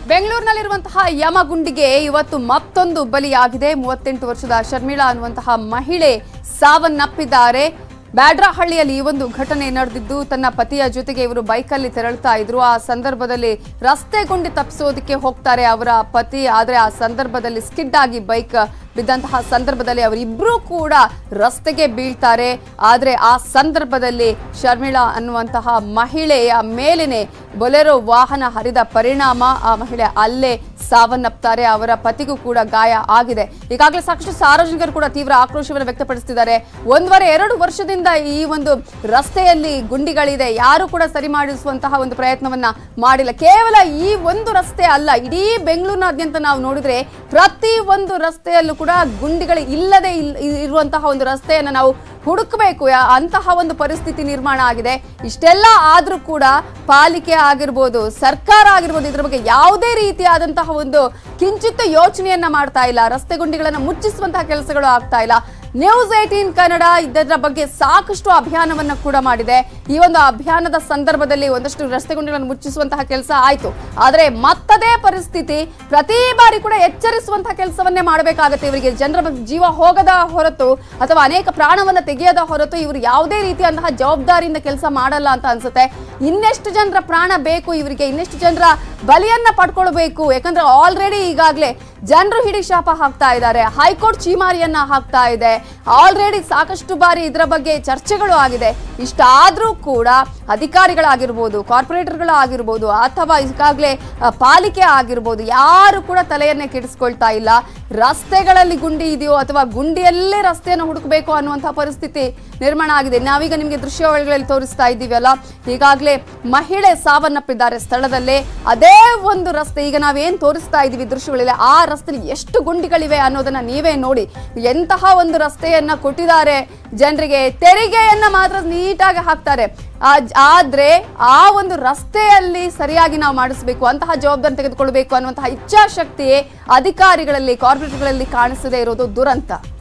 ಬೆಂಗಳೂರಿನಲ್ಲಿರುವಂತಹ ಯಮಗುಂಡಿಗೆ ಇವತ್ತು ಮತ್ತೊಂದು ಬಲಿಯಾಗಿದೆ ಮೂವತ್ತೆಂಟು ವರ್ಷದ ಶರ್ಮಿಳಾ ಅನ್ನುವಂತಹ ಮಹಿಳೆ ಸಾವನ್ನಪ್ಪಿದ್ದಾರೆ ಬ್ಯಾಡ್ರಹಳ್ಳಿಯಲ್ಲಿ ಈ ಒಂದು ಘಟನೆ ನಡೆದಿದ್ದು ತನ್ನ ಪತಿಯ ಜೊತೆಗೆ ಇವರು ಬೈಕಲ್ಲಿ ತೆರಳುತ್ತಾ ಇದ್ರು ಆ ಸಂದರ್ಭದಲ್ಲಿ ರಸ್ತೆ ಗುಂಡಿ ತಪ್ಪಿಸೋದಕ್ಕೆ ಹೋಗ್ತಾರೆ ಅವರ ಪತಿ ಆದ್ರೆ ಆ ಸಂದರ್ಭದಲ್ಲಿ ಸ್ಕಿಡ್ ಆಗಿ ಬೈಕ್ ಬಿದ್ದಂತಹ ಸಂದರ್ಭದಲ್ಲಿ ಅವರಿಬ್ರು ಕೂಡ ರಸ್ತೆಗೆ ಬೀಳ್ತಾರೆ ಆದ್ರೆ ಆ ಸಂದರ್ಭದಲ್ಲಿ ಶರ್ಮಿಳಾ ಅನ್ನುವಂತಹ ಮಹಿಳೆಯ ಮೇಲಿನ ಬೊಲೆರೋ ವಾಹನ ಹರಿದ ಪರಿಣಾಮ ಆ ಮಹಿಳೆ ಅಲ್ಲೇ ಸಾವನ್ನಪ್ತಾರೆ ಅವರ ಪತಿಗೂ ಕೂಡ ಗಾಯ ಆಗಿದೆ ಈಗಾಗಲೇ ಸಾಕಷ್ಟು ಸಾರ್ವಜನಿಕರು ಕೂಡ ತೀವ್ರ ಆಕ್ರೋಶವನ್ನು ವ್ಯಕ್ತಪಡಿಸುತ್ತಿದ್ದಾರೆ ಒಂದೂವರೆ ಎರಡು ವರ್ಷದಿಂದ ಈ ಒಂದು ರಸ್ತೆಯಲ್ಲಿ ಗುಂಡಿಗಳಿದೆ ಯಾರು ಕೂಡ ಸರಿ ಮಾಡಿಸುವಂತಹ ಒಂದು ಪ್ರಯತ್ನವನ್ನ ಮಾಡಿಲ್ಲ ಕೇವಲ ಈ ಒಂದು ರಸ್ತೆ ಅಲ್ಲ ಇಡೀ ಬೆಂಗಳೂರಿನಾದ್ಯಂತ ನಾವು ನೋಡಿದ್ರೆ ಪ್ರತಿ ಒಂದು ರಸ್ತೆಯಲ್ಲೂ ಕೂಡ ಗುಂಡಿಗಳು ಇಲ್ಲದೆ ಇಲ್- ಇರುವಂತಹ ಒಂದು ರಸ್ತೆಯನ್ನು ನಾವು ಹುಡುಕಬೇಕು ಯಾ- ಅಂತಹ ಒಂದು ಪರಿಸ್ಥಿತಿ ನಿರ್ಮಾಣ ಆಗಿದೆ ಇಷ್ಟೆಲ್ಲ ಆದ್ರೂ ಕೂಡ ಪಾಲಿಕೆ ಆಗಿರ್ಬೋದು ಸರ್ಕಾರ ಆಗಿರ್ಬೋದು ಇದ್ರ ಬಗ್ಗೆ ಯಾವುದೇ ರೀತಿಯಾದಂತಹ ಒಂದು ಕಿಂಚಿತ್ತ ಯೋಚನೆಯನ್ನ ಮಾಡ್ತಾ ಇಲ್ಲ ರಸ್ತೆ ಗುಂಡಿಗಳನ್ನ ಮುಚ್ಚಿಸುವಂತಹ ಕೆಲಸಗಳು ಆಗ್ತಾ ಇಲ್ಲ ನ್ಯೂಸ್ ಏಟೀನ್ ಕನ್ನಡ ಇದರ ಬಗ್ಗೆ ಸಾಕಷ್ಟು ಅಭಿಯಾನವನ್ನ ಕೂಡ ಮಾಡಿದೆ ಈ ಒಂದು ಅಭಿಯಾನದ ಸಂದರ್ಭದಲ್ಲಿ ಒಂದಷ್ಟು ರಸ್ತೆ ಗುಂಡಿಗಳನ್ನು ಮುಚ್ಚಿಸುವಂತಹ ಕೆಲಸ ಆಯ್ತು ಆದ್ರೆ ಮತ್ತದೇ ಪರಿಸ್ಥಿತಿ ಪ್ರತಿ ಬಾರಿ ಕೂಡ ಎಚ್ಚರಿಸುವಂತಹ ಕೆಲಸವನ್ನೇ ಮಾಡಬೇಕಾಗತ್ತೆ ಇವರಿಗೆ ಜನರ ಬಗ್ಗೆ ಜೀವ ಹೋಗದ ಹೊರತು ಅಥವಾ ಅನೇಕ ಪ್ರಾಣವನ್ನ ತೆಗೆಯದ ಹೊರತು ಇವರು ಯಾವುದೇ ರೀತಿಯಂತಹ ಜವಾಬ್ದಾರಿಯಿಂದ ಕೆಲಸ ಮಾಡಲ್ಲ ಅಂತ ಅನ್ಸುತ್ತೆ ಇನ್ನೆಷ್ಟು ಜನರ ಪ್ರಾಣ ಬೇಕು ಇವರಿಗೆ ಇನ್ನೆಷ್ಟು ಜನರ ಬಲಿಯನ್ನ ಪಡ್ಕೊಳ್ಬೇಕು ಯಾಕಂದ್ರೆ ಆಲ್ರೆಡಿ ಈಗಾಗಲೇ ಜನರು ಹಿಡಿ ಶಾಪ ಹಾಕ್ತಾ ಇದ್ದಾರೆ ಹೈಕೋರ್ಟ್ ಚೀಮಾರಿಯನ್ನ ಹಾಕ್ತಾ ಇದೆ ಆಲ್ರೆಡಿ ಸಾಕಷ್ಟು ಬಾರಿ ಇದರ ಬಗ್ಗೆ ಚರ್ಚೆಗಳು ಆಗಿದೆ ಇಷ್ಟಾದ್ರೂ ಕೂಡ ಅಧಿಕಾರಿಗಳಾಗಿರ್ಬೋದು ಕಾರ್ಪೊರೇಟರ್ಗಳಾಗಿರ್ಬೋದು ಅಥವಾ ಈಗಾಗಲೇ ಅ, ಪಾಲಿಕೆ ಆಗಿರ್ಬೋದು ಯಾರು ಕೂಡ ತಲೆಯನ್ನೇ ಕೆಡಿಸ್ಕೊಳ್ತಾ ಇಲ್ಲ ರಸ್ತೆಗಳಲ್ಲಿ ಗುಂಡಿ ಇದೆಯೋ ಅಥವಾ ಗುಂಡಿಯಲ್ಲೇ ರಸ್ತೆಯನ್ನು ಹುಡುಕಬೇಕು ಅನ್ನುವಂತಹ ಪರಿಸ್ಥಿತಿ ನಿರ್ಮಾಣ ಆಗಿದೆ ನಾವೀಗ ನಿಮಗೆ ದೃಶ್ಯಾವಳಿಗಳಲ್ಲಿ ತೋರಿಸ್ತಾ ಇದ್ದೀವಲ್ಲ ಈಗಾಗಲೇ ಮಹಿಳೆ ಸಾವನ್ನಪ್ಪಿದ್ದಾರೆ ಸ್ಥಳದಲ್ಲೇ ಅದೇ ಒಂದು ರಸ್ತೆ ಈಗ ನಾವೇನ್ ತೋರಿಸ್ತಾ ಇದ್ದೀವಿ ದೃಶ್ಯಗಳಲ್ಲಿ ಆ ರಸ್ತೆಯಲ್ಲಿ ಎಷ್ಟು ಗುಂಡಿಗಳಿವೆ ಅನ್ನೋದನ್ನ ನೀವೇ ನೋಡಿ ಎಂತಹ ಒಂದು ರಸ್ತೆಯನ್ನ ಕೊಟ್ಟಿದ್ದಾರೆ ಜನರಿಗೆ ತೆರಿಗೆಯನ್ನ ಮಾತ್ರ ನೀಟಾಗಿ ಹಾಕ್ತಾರೆ ಆ- ಆದ್ರೆ ಆ ಒಂದು ರಸ್ತೆಯಲ್ಲಿ ಸರಿಯಾಗಿ ನಾವು ಮಾಡಿಸ್ಬೇಕು ಅಂತಹ ಜವಾಬ್ದಾರಿ ತೆಗೆದುಕೊಳ್ಬೇಕು ಅನ್ನುವಂತಹ ಇಚ್ಛಾಶಕ್ತಿ ಅಧಿಕಾರಿಗಳಲ್ಲಿ ಕಾರ್ಪೊರೇಟ್ಗಳಲ್ಲಿ ಕಾಣಿಸದೇ ಇರೋದು ದುರಂತ